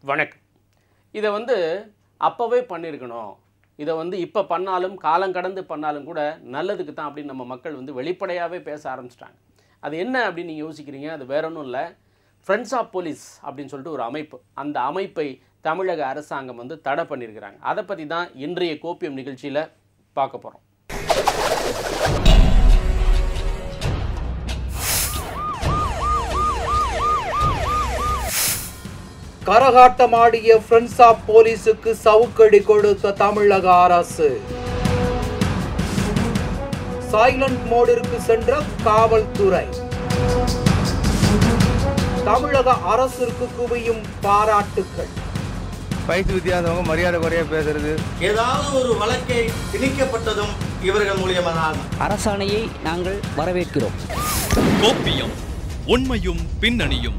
வணக்கம் இதை வந்து அப்போவே பண்ணியிருக்கணும் இதை வந்து இப்போ பண்ணாலும் காலம் கடந்து பண்ணாலும் கூட நல்லதுக்கு தான் அப்படின்னு நம்ம மக்கள் வந்து வெளிப்படையாகவே பேச ஆரம்பிச்சிட்டாங்க அது என்ன அப்படின்னு நீங்கள் யோசிக்கிறீங்க அது வேற ஒன்றும் இல்லை ஃப்ரெண்ட்ஸ் ஆஃப் போலீஸ் அப்படின்னு சொல்லிட்டு ஒரு அமைப்பு அந்த அமைப்பை தமிழக அரசாங்கம் வந்து தடை பண்ணியிருக்கிறாங்க அதை பற்றி தான் இன்றைய கோப்பியம் நிகழ்ச்சியில் பார்க்க போகிறோம் கரகாட்டமாடிய ஃப்ரெண்ட்ஸ் ஆஃப் போலீஸுக்கு சவுக்கடி கொடுத்த தமிழக அரசு சைலண்ட் மோடிற்கு சென்ற காவல்துறை தமிழக அரசிற்கு குவியும் பாராட்டுக்கள் வயசு வித்தியாசமாக மரியாதை குறைய பேசுறது ஏதாவது ஒரு வழக்கை திணிக்கப்பட்டதும் இவர்கள் மூலியமாக தான் அரசாணையை நாங்கள் வரவேற்கிறோம் கோப்பியம் உண்மையும் பின்னணியும்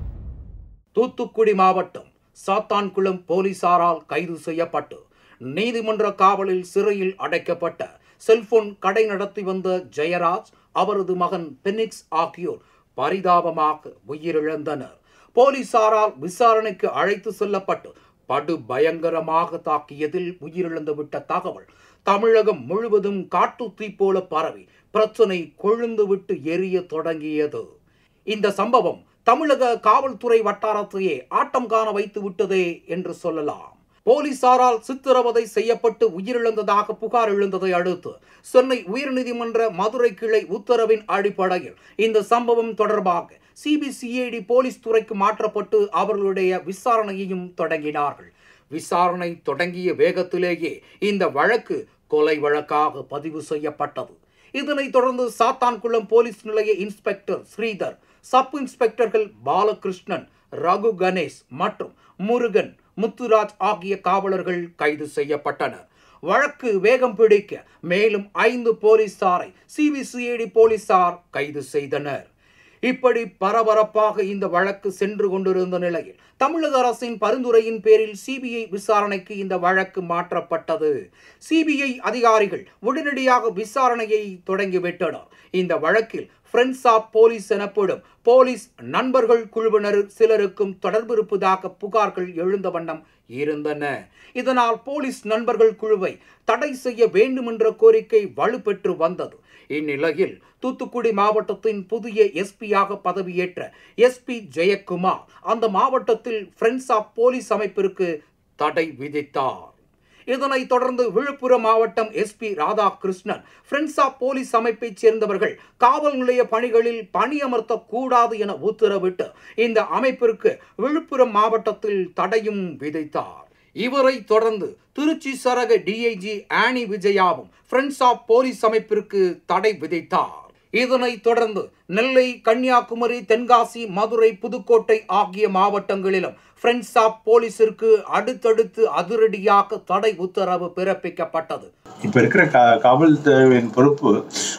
தூத்துக்குடி மாவட்டம் சாத்தான்குளம் போலீசாரால் கைது செய்யப்பட்டு நீதிமன்ற காவலில் சிறையில் அடைக்கப்பட்ட செல்போன் கடை நடத்தி வந்த ஜெயராஜ் அவரது மகன் பெனிக்ஸ் ஆகியோர் பரிதாபமாக உயிரிழந்தனர் போலீசாரால் விசாரணைக்கு அழைத்து செல்லப்பட்டு படு பயங்கரமாக தாக்கியதில் உயிரிழந்து விட்ட தகவல் தமிழகம் முழுவதும் காட்டு தீ போல பரவி பிரச்சனை கொழுந்து விட்டு எரிய தொடங்கியது இந்த சம்பவம் தமிழக காவல்துறை வட்டாரத்தையே ஆட்டம் காண வைத்து விட்டதே என்று சொல்லலாம் போலீசாரால் சித்திரவதை செய்யப்பட்டு உயிரிழந்ததாக புகார் எழுந்ததை அடுத்து சென்னை உயர்நீதிமன்ற மதுரை கிளை உத்தரவின் அடிப்படையில் இந்த சம்பவம் தொடர்பாக சிபிசிஐடி போலீஸ் துறைக்கு மாற்றப்பட்டு அவர்களுடைய விசாரணையையும் தொடங்கினார்கள் விசாரணை தொடங்கிய வேகத்திலேயே இந்த வழக்கு கொலை வழக்காக பதிவு செய்யப்பட்டது இதனைத் தொடர்ந்து சாத்தான்குளம் போலீஸ் நிலைய இன்ஸ்பெக்டர் ஸ்ரீதர் சப் இன்ஸ்பெக்டர்கள் பாலகிருஷ்ணன் ரகு கணேஷ் மற்றும் முருகன் முத்துராஜ் ஆகிய காவலர்கள் கைது செய்யப்பட்டனர் வழக்கு வேகம் பிடிக்க மேலும் ஐந்து போலீசாரை சிபிசிஐடி போலீசார் கைது செய்தனர் இப்படி பரபரப்பாக இந்த வழக்கு சென்று கொண்டிருந்த நிலையில் தமிழக அரசின் பரிந்துரையின் பேரில் சிபிஐ விசாரணைக்கு இந்த வழக்கு மாற்றப்பட்டது சிபிஐ அதிகாரிகள் உடனடியாக விசாரணையை தொடங்கிவிட்டனர் இந்த வழக்கில் ஃப்ரெண்ட்ஸ் ஆஃப் போலீஸ் எனப்படும் போலீஸ் நண்பர்கள் குழுவினர் சிலருக்கும் தொடர்பு இருப்பதாக புகார்கள் எழுந்த வண்ணம் இருந்தன இதனால் போலீஸ் நண்பர்கள் குழுவை தடை செய்ய வேண்டுமென்ற கோரிக்கை வலுப்பெற்று வந்தது இந்நிலையில் தூத்துக்குடி மாவட்டத்தின் புதிய எஸ்பியாக பதவியேற்ற எஸ்பி ஜெயக்குமார் அந்த மாவட்டத்தில் ஃப்ரெண்ட்ஸ் ஆஃப் போலீஸ் அமைப்பிற்கு தடை விதித்தார் இதனைத் தொடர்ந்து விழுப்புரம் மாவட்டம் SP Radhakrishnan friends of police அமைப்பைச் சேர்ந்தவர்கள் காவல் நிலைய பணிகளில் பணியமர்த்த கூடாது என உத்தரவிட்டு இந்த அமைப்பிற்கு விழுப்புரம் மாவட்டத்தில் தடையும் விதித்தார் இவரை தொடர்ந்து திருச்சி சரக டிஐஜி ஆனி விஜயாவும் ஃப்ரெண்ட்ஸ் ஆஃப் போலீஸ் அமைப்பிற்கு தடை விதித்தார் இதனைத் தொடர்ந்து நெல்லை கன்னியாகுமரி தென்காசி மதுரை புதுக்கோட்டை ஆகிய மாவட்டங்களிலும் ஃப்ரெண்ட்ஸ் ஆஃப் போலீஸிற்கு அடுத்தடுத்து அதிரடியாக தடை உத்தரவு பிறப்பிக்கப்பட்டது இப்போ இருக்கிற கா காவல்துறையின் பொறுப்பு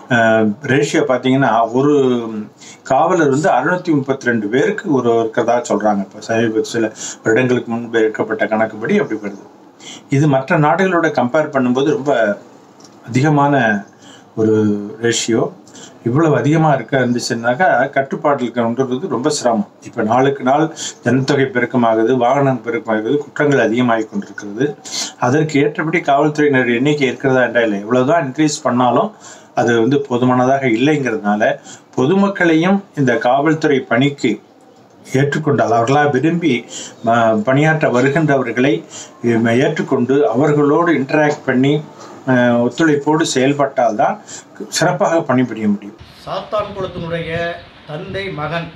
ரேஷியோ பார்த்தீங்கன்னா ஒரு காவலர் வந்து அறுநூத்தி முப்பத்தி ரெண்டு பேருக்கு ஒரு இருக்கிறதா சொல்றாங்க இப்போ சமீப சில வருடங்களுக்கு முன்பு எடுக்கப்பட்ட கணக்குப்படி அப்படி வருது இது மற்ற நாடுகளோட கம்பேர் பண்ணும்போது ரொம்ப அதிகமான ஒரு ரேஷியோ இவ்வளவு அதிகமாக இருக்க இருந்துச்சுன்னாக்கா கட்டுப்பாட்டில் கொண்டுறது ரொம்ப சிரமம் இப்போ நாளுக்கு நாள் ஜனத்தொகை பெருக்கமாகுது வாகனம் பெருக்கமாகுது குற்றங்கள் அதிகமாகி கொண்டிருக்கிறது அதற்கு ஏற்றபடி காவல்துறையினர் எண்ணிக்கை இருக்கிறதா என்றா இல்லை எவ்வளவுதான் இன்க்ரீஸ் பண்ணாலும் அது வந்து போதுமானதாக இல்லைங்கிறதுனால பொதுமக்களையும் இந்த காவல்துறை பணிக்கு ஏற்றுக்கொண்டால் அவர்களாக விரும்பி ம- பணியாற்ற வருகின்றவர்களை அஹ், ஏற்றுக்கொண்டு அவர்களோடு இன்டராக்ட் பண்ணி அஹ், ஒத்துழைப்போடு செயல்பட்டால்தான் சிறப்பாக பணிபுரிய முடியும் சாத்தான்குளத்தினுடைய தந்தை மகன்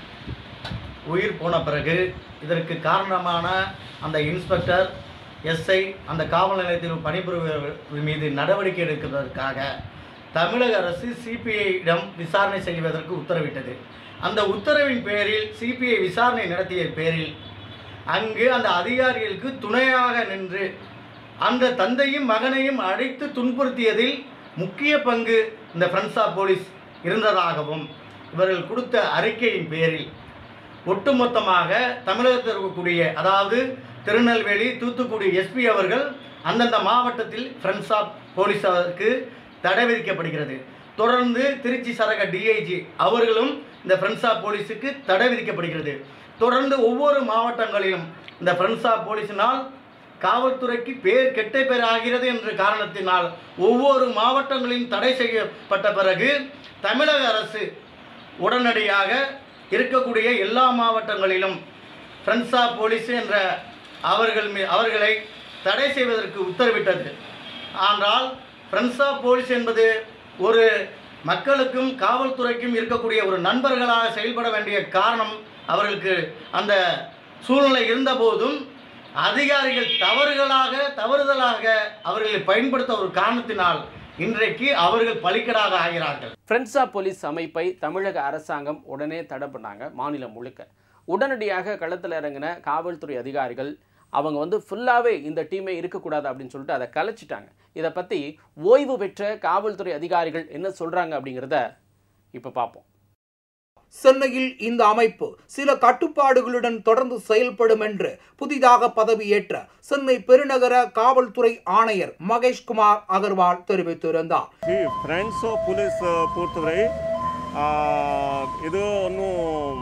உயிர் போன பிறகு இதற்கு காரணமான அந்த இன்ஸ்பெக்டர் எஸ்ஐ அந்த காவல் நிலையத்தில் பணிபுரிபவர்கள் மீது நடவடிக்கை எடுப்பதற்காக தமிழக அரசு சிபிஐயிடம் விசாரணை செய்வதற்கு உத்தரவிட்டது அந்த உத்தரவின் பேரில் சிபிஐ விசாரணை நடத்திய பேரில் அங்கு அந்த அதிகாரிகளுக்கு துணையாக நின்று அந்த தந்தையும் மகனையும் அழைத்து துன்புறுத்தியதில் முக்கிய பங்கு இந்த ஃப்ரெண்ட்ஸ் ஆஃப் போலீஸ் இருந்ததாகவும் இவர்கள் கொடுத்த அறிக்கையின் பேரில் ஒட்டுமொத்தமாக தமிழகத்தில் இருக்கக்கூடிய அதாவது திருநெல்வேலி தூத்துக்குடி எஸ்பி அவர்கள் அந்தந்த மாவட்டத்தில் ஃப்ரெண்ட்ஸ் ஆஃப் போலீஸாருக்கு தடை விதிக்கப்படுகிறது தொடர்ந்து திருச்சி சரக டிஐஜி அவர்களும் இந்த ஃப்ரெண்ட்ஸ் ஆஃப் போலீஸுக்கு தடை விதிக்கப்படுகிறது தொடர்ந்து ஒவ்வொரு மாவட்டங்களிலும் இந்த ஃப்ரெண்ட்ஸ் ஆஃப் போலீஸினால் காவல்துறைக்கு பேர் கெட்ட பேர் ஆகிறது என்ற காரணத்தினால் ஒவ்வொரு மாவட்டங்களிலும் தடை செய்யப்பட்ட பிறகு தமிழக அரசு உடனடியாக இருக்கக்கூடிய எல்லா மாவட்டங்களிலும் ஃப்ரெண்ட்ஸ் ஆஃப் போலீஸ் என்ற அவர்கள் மீ அவர்களை தடை செய்வதற்கு உத்தரவிட்டது ஆனால் ஃப்ரெண்ட்ஸ் ஆஃப் போலீஸ் என்பது ஒரு மக்களுக்கும் காவல்துறைக்கும் இருக்கக்கூடிய ஒரு நண்பர்களாக செயல்பட வேண்டிய காரணம் அவர்களுக்கு அந்த சூழ்நிலை இருந்தபோதும் அதிகாரிகள் தவறுகளாக தவறுதலாக அவர்களை பயன்படுத்த ஒரு காரணத்தினால் இன்றைக்கு அவர்கள் பலிக்கடாக ஆகிறார்கள் ஃப்ரெண்ட்ஸ் ஆஃப் போலீஸ் அமைப்பை தமிழக அரசாங்கம் உடனே தடை பண்ணாங்க மாநிலம் முழுக்க உடனடியாக களத்தில் இறங்கின காவல்துறை அதிகாரிகள் அவங்க வந்து ஃபுல்லாகவே இந்த டீமே இருக்கக்கூடாது அப்படின்னு சொல்லிட்டு அதை கலைச்சிட்டாங்க இதை பற்றி ஓய்வு பெற்ற காவல்துறை அதிகாரிகள் என்ன சொல்கிறாங்க அப்படிங்கிறத இப்போ பார்ப்போம் சென்னையில் இந்த அமைப்பு சில கட்டுப்பாடுகளுடன் தொடர்ந்து செயல்படும் என்று புதிதாக பதவியேற்ற சென்னை பெருநகர காவல்துறை ஆணையர் மகேஷ்குமார் அகர்வால் தெரிவித்திருந்தார் ஃப்ரெண்ட்ஸ் ஆஃப் போலீஸ் பொறுத்தவரை ஆ, இது ஒன்றும்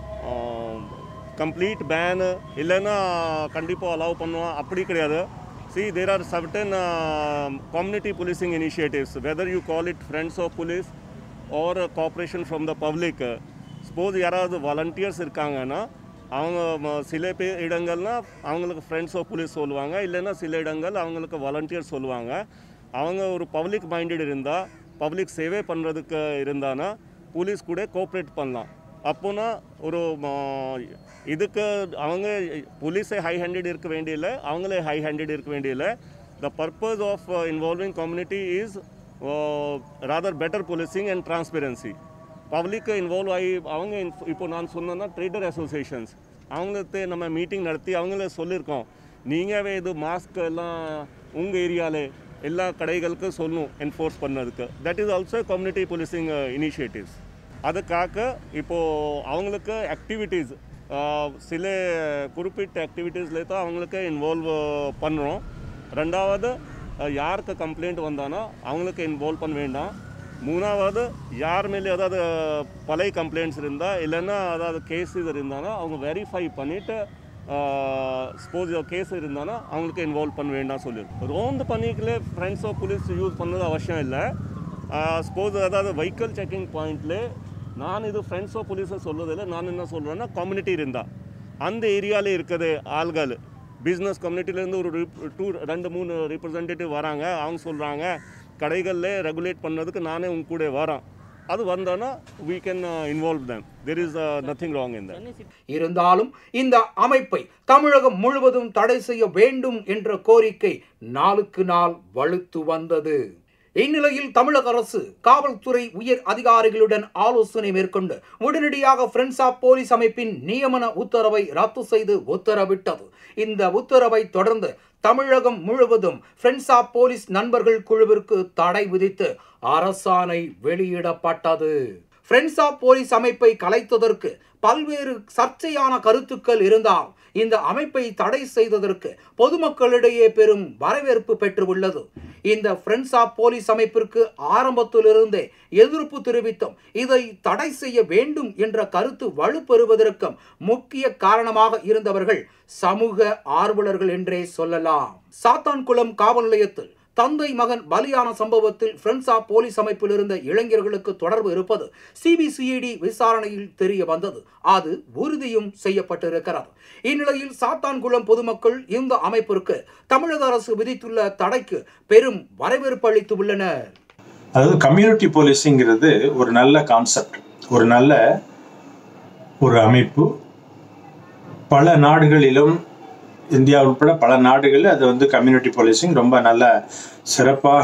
கம்ப்ளீட் பேன் இல்லைன்னா கண்டிப்பாக அலோவ் பண்ணுவோம் அப்படி கிடையாது see there are certain community policing initiatives whether you call it friends of police or corporation from the public suppose யாராவது வாலண்டியர்ஸ் இருக்காங்கன்னா அவங்க ம- சில பேர் இடங்கள்னா அவங்களுக்கு ஃப்ரெண்ட்ஸ் ஆஃப் போலீஸ் சொல்லுவாங்க இல்லைன்னா சில இடங்கள் அவங்களுக்கு வாலண்டியர் சொல்லுவாங்க அவங்க ஒரு பப்ளிக் மைண்டட் இருந்தால் பப்ளிக் சேவை பண்ணுறதுக்கு இருந்தானா போலீஸ் கூட கோஆப்ரேட் பண்ணலாம் அப்போனா ஒரு ம- இதுக்கு அவங்க போலீஸே ஹை ஹேண்டட் இருக்க வேண்டியதில்லை அவங்களே ஹை ஹேண்டட் இருக்க வேண்டியதில்லை the purpose of involving community is rather better policing and transparency பப்ளிக்கு இன்வால்வ் ஆகி அவங்க inf- இப்போ நான் சொன்னேன்னா ட்ரேடர் அசோசியேஷன்ஸ் அவங்களுக்கு நம்ம மீட்டிங் நடத்தி அவங்கள சொல்லியிருக்கோம் நீங்களாவே இது மாஸ்க் எல்லாம் உங்கள் ஏரியாவில் எல்லா கடைகளுக்கும் சொல்லணும் என்ஃபோர்ஸ் பண்ணதுக்கு that is also community policing initiatives அதுக்காக இப்போது அவங்களுக்கு ஆக்டிவிட்டீஸ் சில குறிப்பிட்ட ஆக்டிவிட்டீஸில் தான் அவங்களுக்கு இன்வால்வ் பண்ணுறோம் ரெண்டாவது அஹ், யாருக்கு கம்ப்ளைண்ட் வந்தானோ அவங்களுக்கு இன்வால்வ் பண்ண வேண்டாம் மூணாவது யார் மேலே ஏதாவது பழைய கம்ப்ளைண்ட்ஸ் இருந்தால் இல்லைன்னா அதாவது கேஸஸ் இருந்தானா அவங்க வெரிஃபை பண்ணிவிட்டு ஸ்போஸ் கேஸ் இருந்தானா அவங்களுக்கு இன்வால்வ் பண்ண வேண்டாம் சொல்லியிருக்கோம் ரோந்து பண்ணிக்கலே ஃப்ரெண்ட்ஸ் ஆஃப் போலீஸ் யூஸ் பண்ணது அவசியம் இல்லை ஸ்போஸ் அதாவது வெஹிக்கல் செக்கிங் பாயிண்ட்ல நான் இது ஃப்ரெண்ட்ஸ் ஆஃப் போலீஸை சொல்லுறதில்ல நான் என்ன சொல்கிறேன்னா கம்யூனிட்டி இருந்தா அந்த ஏரியாவில் இருக்குது ஆள்கள் பிஸ்னஸ் கம்யூனிட்டிலேருந்து ஒரு டூ ரெண்டு மூணு ரிப்ரசன்டேட்டிவ் வராங்க அவங்க சொல்கிறாங்க கடைகளில் ரெகுலேட் பண்ணதுக்கு நானே உங்க கூட வரேன் அது வந்தானா we can uh, involve them there is uh, nothing wrong in that இருந்தாலும் இந்த அமைப்பை தமிழகம் முழுவதும் தடை செய்ய வேண்டும் என்ற கோரிக்கை நாளுக்கு நாள் வலுத்து வந்தது இந்நிலையில் தமிழக அரசு காவல்துறை உயர் அதிகாரிகளுடன் ஆலோசனை மேற்கொண்டு உடனடியாக ஃப்ரெண்ட்ஸ் ஆஃப் போலீஸ் அமைப்பின் நியமன உத்தரவை ரத்து செய்து உத்தரவிட்டது இந்த உத்தரவை தொடர்ந்து தமிழகம் முழுவதும் ஃப்ரெண்ட்ஸ் ஆஃப் போலீஸ் நண்பர்கள் குழுவிற்கு தடை விதித்து அரசாணை வெளியிடப்பட்டது ஃப்ரெண்ட்ஸ் ஆஃப் போலீஸ் அமைப்பை கலைத்ததற்கு பல்வேறு சர்ச்சையான கருத்துக்கள் இருந்தால் இந்த அமைப்பை தடை செய்ததற்கு பொதுமக்களிடையே பெரும் வரவேற்பு பெற்றுள்ளது இந்த ஃப்ரெண்ட்ஸ் ஆஃப் போலீஸ் அமைப்பிற்கு ஆரம்பத்திலிருந்தே எதிர்ப்பு தெரிவித்தும் இதை தடை செய்ய வேண்டும் என்ற கருத்து வலுப்பெறுவதற்கும் முக்கிய காரணமாக இருந்தவர்கள் சமூக ஆர்வலர்கள் என்றே சொல்லலாம் சாத்தான்குளம் காவல் நிலையத்தில் தந்தை மகன் பலியான சம்பவத்தில் ஃப்ரெண்ட்ஸ் ஆஃப் போலீஸ் அமைப்பில் இருந்த இளைஞர்களுக்கு தொடர்பு இருப்பது சிபிசிஐடி விசாரணையில் தெரிய வந்தது அது உறுதியும் செய்யப்பட்டிருக்கிறது இந்நிலையில் சாத்தான்குளம் பொதுமக்கள் இந்த அமைப்பிற்கு தமிழக அரசு விதித்துள்ள தடைக்கு பெரும் வரவேற்பு அளித்து உள்ளனர் அதாவது கம்யூனிட்டி போலீஸிங்கிறது ஒரு நல்ல கான்செப்ட் ஒரு நல்ல ஒரு அமைப்பு பல நாடுகளிலும் இந்தியா உட்பட பல நாடுகளில் அது வந்து கம்யூனிட்டி போலீசிங் ரொம்ப நல்ல சிறப்பாக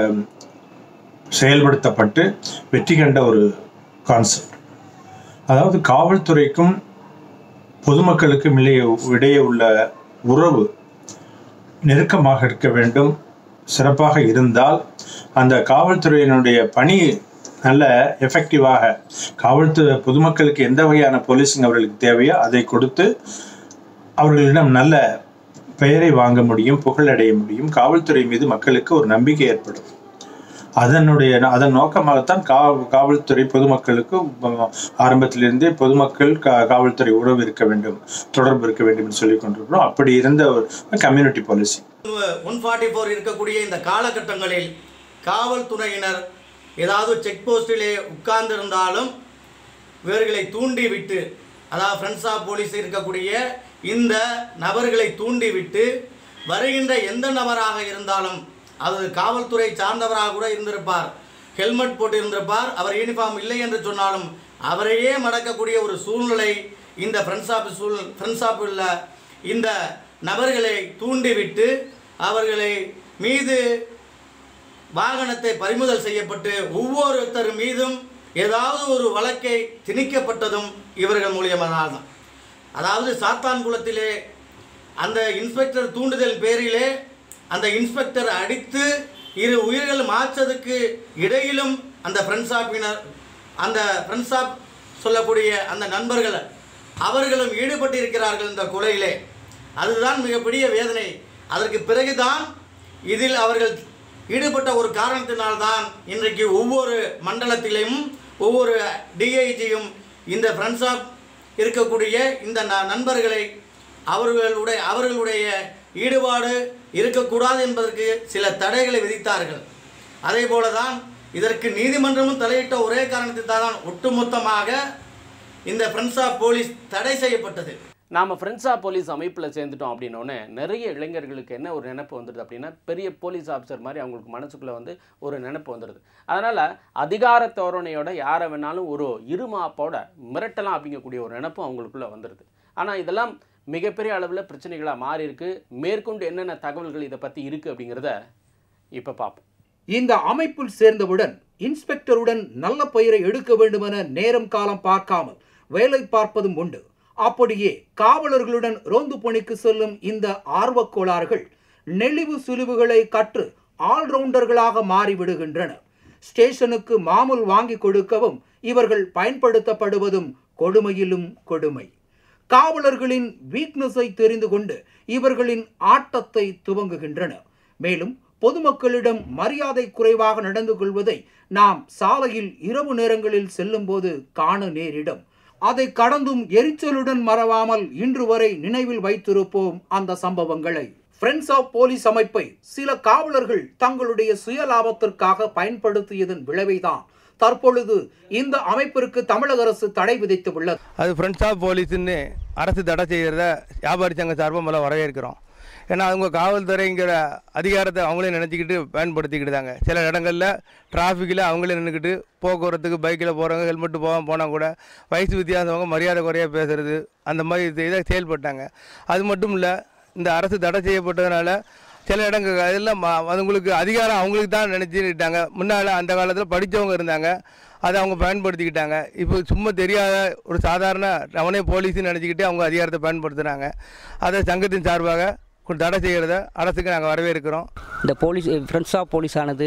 செயல்படுத்தப்பட்டு வெற்றி கண்ட ஒரு கான்செப்ட் அதாவது காவல்துறைக்கும் பொதுமக்களுக்கும் இடையே இடையே உள்ள உறவு நெருக்கமாக இருக்க வேண்டும் சிறப்பாக இருந்தால் அந்த காவல்துறையினுடைய பணி நல்ல எஃபெக்டிவாக காவல்துறை பொதுமக்களுக்கு எந்த வகையான போலீசிங் அவர்களுக்கு தேவையோ அதை கொடுத்து அவர்களிடம் நல்ல பெயரை வாங்க முடியும் புகழடைய முடியும் காவல்துறை மீது மக்களுக்கு ஒரு நம்பிக்கை ஏற்படும் அதனுடைய அதன் நோக்கமாகத்தான் கா காவல்துறை பொதுமக்களுக்கு அஹ், ஆரம்பத்திலிருந்தே பொதுமக்கள் கா காவல்துறை உறவு இருக்க வேண்டும் தொடர்பு இருக்க வேண்டும் என்று சொல்லிக் கொண்டிருக்கிறோம் அப்படி இருந்த ஒரு community policy one forty four இருக்கக்கூடிய இந்த காலகட்டங்களில் காவல்துறையினர் ஏதாவது செக் போஸ்டிலே உட்கார்ந்திருந்தாலும் இவர்களை தூண்டி விட்டு அதாவது ஃப்ரெண்ட்ஸ் ஆஃப் போலீஸ் இருக்கக்கூடிய இந்த நபர்களை தூண்டி விட்டு வருகின்ற எந்த நபராக இருந்தாலும் அது காவல்துறை சார்ந்தவராக கூட இருந்திருப்பார் ஹெல்மெட் போட்டு இருந்திருப்பார் அவர் யூனிஃபார்ம் இல்லை என்று சொன்னாலும் அவரையே மடக்கக்கூடிய ஒரு சூழ்நிலை இந்த ஃப்ரெண்ட்ஸ் ஆஃப் சூழ் ஃப்ரெண்ட்ஸ் ஆஃப் உள்ள இந்த நபர்களை தூண்டிவிட்டு அவர்களை மீது வாகனத்தை பறிமுதல் செய்யப்பட்டு ஒவ்வொருத்தர் மீதும் ஏதாவது ஒரு வழக்கை திணிக்கப்பட்டதும் இவர்கள் மூலியமாக தான் அதாவது சாத்தான்குளத்திலே அந்த இன்ஸ்பெக்டர் தூண்டுதல் பேரிலே அந்த இன்ஸ்பெக்டர் அடித்து இரு உயிர்கள் மாற்றதுக்கு இடையிலும் அந்த ஃப்ரெண்ட்ஸ் ஆப்பினர் அந்த ஃப்ரெண்ட்ஸ் ஆப் சொல்லக்கூடிய அந்த நண்பர்கள் அவர்களும் ஈடுபட்டு இருக்கிறார்கள் இந்த கொலையிலே அதுதான் மிகப்பெரிய வேதனை அதற்கு பிறகுதான் இதில் அவர்கள் ஈடுபட்ட ஒரு காரணத்தினால்தான் இன்றைக்கு ஒவ்வொரு மண்டலத்திலும் ஒவ்வொரு டிஐஜியும் இந்த ஃப்ரெண்ட்ஸ் ஆஃப் இருக்கக்கூடிய இந்த ந- நண்பர்களை அவர்களுடைய அவர்களுடைய ஈடுபாடு இருக்கக்கூடாது என்பதற்கு சில தடைகளை விதித்தார்கள் அதே போல தான் இதற்கு நீதிமன்றமும் தலையிட்ட ஒரே காரணத்தினால் தான் ஒட்டுமொத்தமாக இந்த ஃப்ரெண்ட்ஸ் ஆஃப் போலீஸ் தடை செய்யப்பட்டது நாம் ஃப்ரெண்ட்ஸாக போலீஸ் அமைப்பில் சேர்ந்துட்டோம் அப்படின்னோடனே நிறைய இளைஞர்களுக்கு என்ன ஒரு நினைப்பு வந்துடுது அப்படின்னா பெரிய போலீஸ் ஆஃபீஸர் மாதிரி அவங்களுக்கு மனசுக்குள்ளே வந்து ஒரு நினைப்பு வந்துடுது அதனால் அதிகார தோரணையோட யாரை வேணாலும் ஒரு இருமாப்போட மிரட்டலாம் அப்படிங்கக்கூடிய ஒரு நினைப்பும் அவங்களுக்குள்ளே வந்துடுது ஆனால் இதெல்லாம் மிகப்பெரிய அளவில் பிரச்சனைகளாக மாறி இருக்கு மேற்கொண்டு என்னென்ன தகவல்கள் இதை பற்றி இருக்குது அப்படிங்கிறத இப்போ பார்ப்போம் இந்த அமைப்பில் சேர்ந்தவுடன் இன்ஸ்பெக்டருடன் நல்ல பெயரை எடுக்க வேண்டுமென நேரம் காலம் பார்க்காமல் வேலை பார்ப்பதும் உண்டு அப்படியே காவலர்களுடன் ரோந்து பணிக்கு செல்லும் இந்த ஆர்வக் கோளாறுகள் நெளிவு சுழிவுகளை கற்று ஆல்ரவுண்டர்களாக மாறிவிடுகின்றனர் ஸ்டேஷனுக்கு மாமூல் வாங்கி கொடுக்கவும் இவர்கள் பயன்படுத்தப்படுவதும் கொடுமையிலும் கொடுமை காவலர்களின் வீக்னஸை தெரிந்து கொண்டு இவர்களின் ஆட்டத்தை துவங்குகின்றனர் மேலும் பொதுமக்களிடம் மரியாதை குறைவாக நடந்து கொள்வதை நாம் சாலையில் இரவு நேரங்களில் செல்லும்போது காண நேரிடும் அதை கடந்தும் எரிச்சலுடன் மறவாமல் இன்று வரை நினைவில் வைத்திருப்போம் அந்த சம்பவங்களை ஃப்ரெண்ட்ஸ் ஆஃப் போலீஸ் அமைப்பை சில காவலர்கள் தங்களுடைய சுய லாபத்திற்காக பயன்படுத்தியதன் விளைவைதான் தற்பொழுது இந்த அமைப்பிற்கு தமிழக அரசு தடை விதித்து உள்ளது அது ஃப்ரெண்ட்ஸ் ஆஃப் போலீஸ்ன்னு அரசு தடை செய்கிறத வியாபாரி சங்க சார்பாக முதல்ல வரவேற்கிறோம் ஏன்னா அவங்க காவல்துறைங்கிற அதிகாரத்தை அவங்களே நினச்சிக்கிட்டு பயன்படுத்திக்கிட்டு தாங்க சில இடங்களில் டிராஃபிக்கில் அவங்களே நின்றுக்கிட்டு போக்குவரத்துக்கு பைக்கில் போகிறவங்க ஹெல்மெட்டு போகாமல் போனால் கூட வயசு வித்தியாசவங்க மரியாதை குறையாக பேசுறது அந்த மாதிரி இதை செயல்பட்டாங்க அது மட்டும் இல்லை இந்த அரசு தடை செய்யப்பட்டதுனால சில இடங்கள் எல்லாம் ம- அவங்களுக்கு அதிகாரம் அவங்களுக்கு தான் நினச்சிக்கிட்டாங்க முன்னால் அந்த காலத்தில் படித்தவங்க இருந்தாங்க அதை அவங்க பயன்படுத்திக்கிட்டாங்க இப்போ சும்மா தெரியாத ஒரு சாதாரண அவனே போலீஸ்னு நினச்சிக்கிட்டு அவங்க அதிகாரத்தை பயன்படுத்துகிறாங்க அதை சங்கத்தின் சார்பாக கு- தடை செய்கிறத அரசுக்கு நாங்கள் வரவேற்கிறோம் இந்த போலீஸ் ஃப்ரெண்ட்ஸ் ஆஃப் போலீஸானது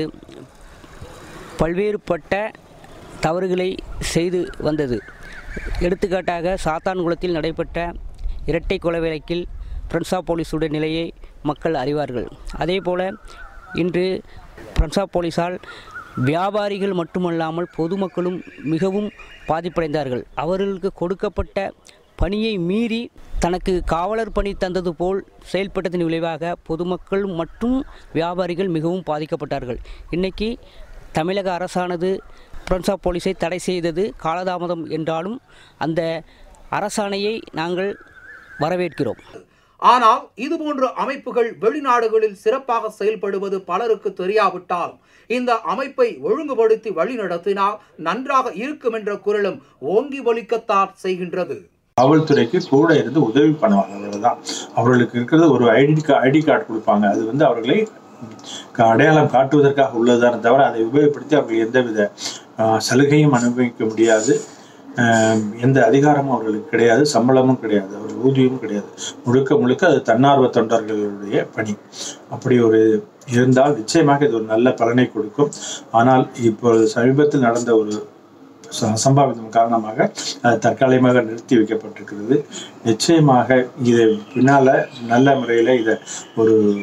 பல்வேறுபட்ட தவறுகளை செய்து வந்தது எடுத்துக்காட்டாக சாத்தான்குளத்தில் நடைபெற்ற இரட்டை கொலை வழக்கில் ஃப்ரெண்ட்ஸ் ஆஃப் போலீஸுடைய நிலையை மக்கள் அறிவார்கள் அதே போல் இன்று ஃப்ரெண்ட்ஸ் ஆஃப் போலீஸால் வியாபாரிகள் மட்டுமல்லாமல் பொதுமக்களும் மிகவும் பாதிப்படைந்தார்கள் அவர்களுக்கு கொடுக்கப்பட்ட பணியை மீறி தனக்கு காவலர் பணி தந்தது போல் செயல்பட்டதன் விளைவாக பொதுமக்கள் மற்றும் வியாபாரிகள் மிகவும் பாதிக்கப்பட்டார்கள் இன்னைக்கு தமிழக அரசானது ஃப்ரெண்ட்ஸ் ஆஃப் போலீஸை தடை செய்தது காலதாமதம் என்றாலும் அந்த அரசாணையை நாங்கள் வரவேற்கிறோம் ஆனால் இதுபோன்ற அமைப்புகள் வெளிநாடுகளில் சிறப்பாக செயல்படுவது பலருக்கு தெரியாவிட்டாலும் இந்த அமைப்பை ஒழுங்குபடுத்தி வழிநடத்தினால் நன்றாக இருக்கும் என்ற குரலும் ஓங்கி ஒலிக்கத்தான் செய்கின்றது காவல்துறைக்கு கூட இருந்து உதவி பண்ணுவாங்க அவ்வளவுதான் அவர்களுக்கு இருக்கிறது ஒரு ஐடி ஐடி கார்டு கொடுப்பாங்க அது வந்து அவர்களை க- அடையாளம் காட்டுவதற்காக உள்ளதுதானே தவிர அதை உபயோகப்படுத்தி அவர்கள் எந்தவித ஆஹ், சலுகையும் அனுபவிக்க முடியாது ஆஹ், எந்த அதிகாரமும் அவர்களுக்கு கிடையாது சம்பளமும் கிடையாது அவர்கள் ஊதியமும் கிடையாது முழுக்க முழுக்க அது தன்னார்வ தொண்டர்களுடைய பணி அப்படி ஒரு இருந்தால் நிச்சயமாக இது ஒரு நல்ல பலனை கொடுக்கும் ஆனால் இப்பொழுது சமீபத்தில் நடந்த ஒரு ச- அசம்பாவிதம் காரணமாக அது தற்காலிகமாக நிறுத்தி வைக்கப்பட்டிருக்கிறது நிச்சயமாக இதை பின்னால நல்ல முறையில் இதை ஒரு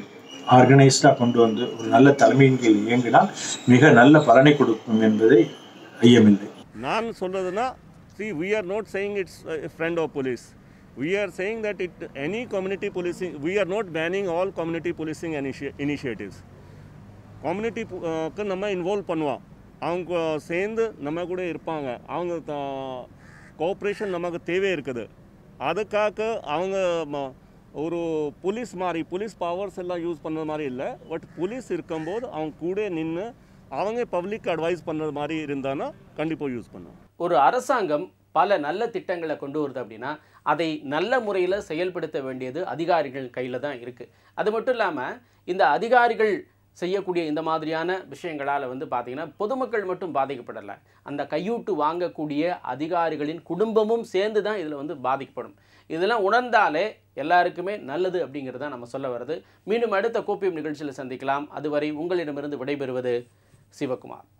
ஆர்கனைஸ்டாக கொண்டு வந்து ஒரு நல்ல தலைமையின் கீழ் இயங்கினால் மிக நல்ல பலனை கொடுக்கும் என்பதை ஐயமில்லை நான் சொல்றதுன்னா see we are not saying it's a friend of police we are saying that it any community policing we are not banning all community policing initi- initiatives community க்கு நம்ம இன்வால்வ் பண்ணுவோம் அவங்க சேர்ந்து நம்ம கூட இருப்பாங்க அவங்க கோஆப்ரேஷன் நமக்கு தேவை இருக்குது அதுக்காக அவங்க ம- ஒரு போலீஸ் மாதிரி போலீஸ் பவர்ஸ் எல்லாம் யூஸ் பண்ணுற மாதிரி இல்லை பட் போலீஸ் இருக்கும்போது அவங்க கூட நின்று அவங்க பப்ளிக் அட்வைஸ் பண்ணுறது மாதிரி இருந்தான்னா கண்டிப்பாக யூஸ் பண்ணுவோம் ஒரு அரசாங்கம் பல நல்ல திட்டங்களை கொண்டு வருது அப்படின்னா அதை நல்ல முறையில் செயல்படுத்த வேண்டியது அதிகாரிகள் கையில் தான் இருக்குது அது மட்டும் இல்லாமல் இந்த அதிகாரிகள் செய்யக்கூடிய இந்த மாதிரியான விஷயங்களால் வந்து பார்த்திங்கன்னா பொதுமக்கள் மட்டும் பாதிக்கப்படலை அந்த கையூட்டு வாங்கக்கூடிய அதிகாரிகளின் குடும்பமும் சேர்ந்து தான் இதில் வந்து பாதிக்கப்படும் இதெல்லாம் உணர்ந்தாலே எல்லாருக்குமே நல்லது அப்படிங்கிறத நம்ம சொல்ல வருது மீண்டும் அடுத்த கோப்பியம் நிகழ்ச்சியில் சந்திக்கலாம் அதுவரை உங்களிடமிருந்து விடைபெறுவது சிவகுமார்